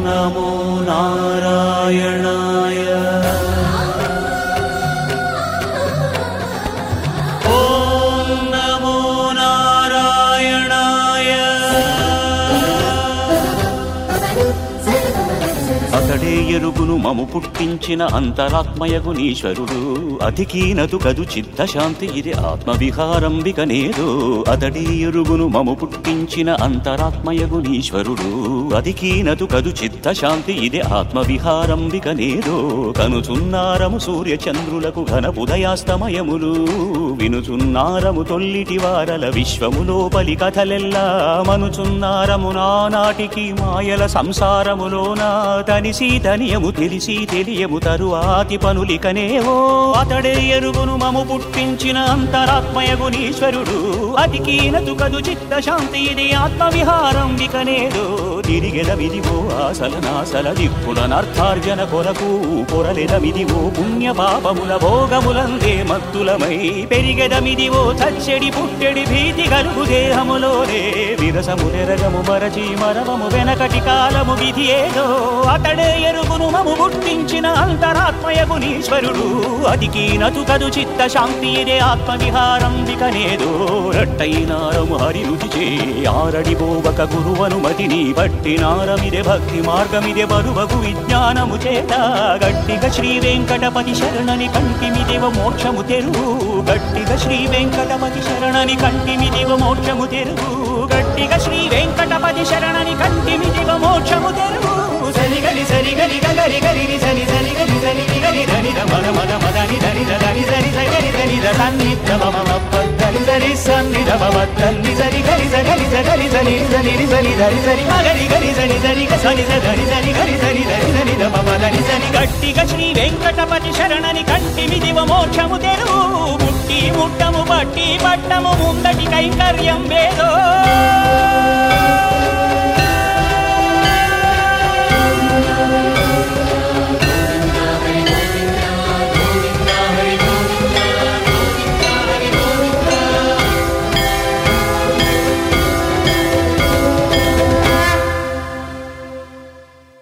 నమో నారాయణాయ ఓం నమో నారాయణాయ అతడే ఎరుగును మము పుట్టించిన అంతరాత్మయగునీశ్వరుడు అధికీనతు కదు చిత్తశాంతి ఇది ఆత్మవిహారంబిక నేదు అతడే ఎరుగును మము పుట్టించిన అంతరాత్మయగునీశ్వరుడు అధికీనతు కదు చిత్తశాంతి ఇది ఆత్మవిహారంబిక నేదు కనుచున్నారము సూర్య చంద్రులకు ఘన ఉదయాస్తమయములు వినుచున్నారము తొల్లిటి వారల విశ్వములోపలి కథలెల్లా మనుచున్నారము నానాటికి మాయల సంసారములోన తనిసి తనియము తెలిసి తెలియము తరువాతి పనులికనేవో అతడే ఎరుగును మము పుట్టించిన అంతరాత్మయగునీశ్వరుడు అతికీనతు కదు చిత్త శాంతి ఇది ఆత్మవిహారం వికనేదో తిరిగెదమిదివో ఆసల నాసల దిప్పులనర్థార్జన కొరకు పొరలెదమిదివో పుణ్య పాపముల భోగములందే మత్తులమై పెరిగెదమిదివో చచ్చెడి పుట్టెడి భీతి కలుగు దేహములోనే విరసము నెరగము మరచి మరవము వెనకటి కాలము విధి ఏదో అతడే ఎరుగును మము పుట్టించిన అంతరాత్మయగునీశ్వరుడు అతికీనతు కదు చిత్త శాంతి ఇదే ఆత్మవిహారం వికనేదో రట్టైనారము హరి రుచి ఆరడి బోవక గురువనుమతిని పట్టినారమిదే భక్తి మార్గమిదే బరువగు విజ్ఞానము చేత గట్టిగా శ్రీ వెంకటపతి శరణని కంటిమిదేవ మోక్షము తెరువు గట్టిగా శ్రీ వెంకటపతి శరణని కంటిమిదేవ మోక్షము తెరువు గట్టిగా శ్రీ వెంకటపతి శరణని కంటిమిదేవ మోక్షము తెరువు సరిగలి సరిగలి గగరి గరి సరి సరి గలి సరి గలి ధని ద మద మద మదని ధని ద ధని సరి సరి ధని ద సన్ని ద మమ మప్ప ధని సరి సన్ని ద మమ ధని సరి గలి సరి సరి సరి సరి సరి సరి సరి మగరి గరి సరి సరి గ సరి స ధని సరి గరి సరి ధని సరి ద మమ ధని సరి గట్టిగా శ్రీ వెంకటపతి శరణని కంటిమి దివ మోక్షము తెరువు ముట్టి ముట్టము బట్టి పట్టము ముందటి కైంకర్యం వేదో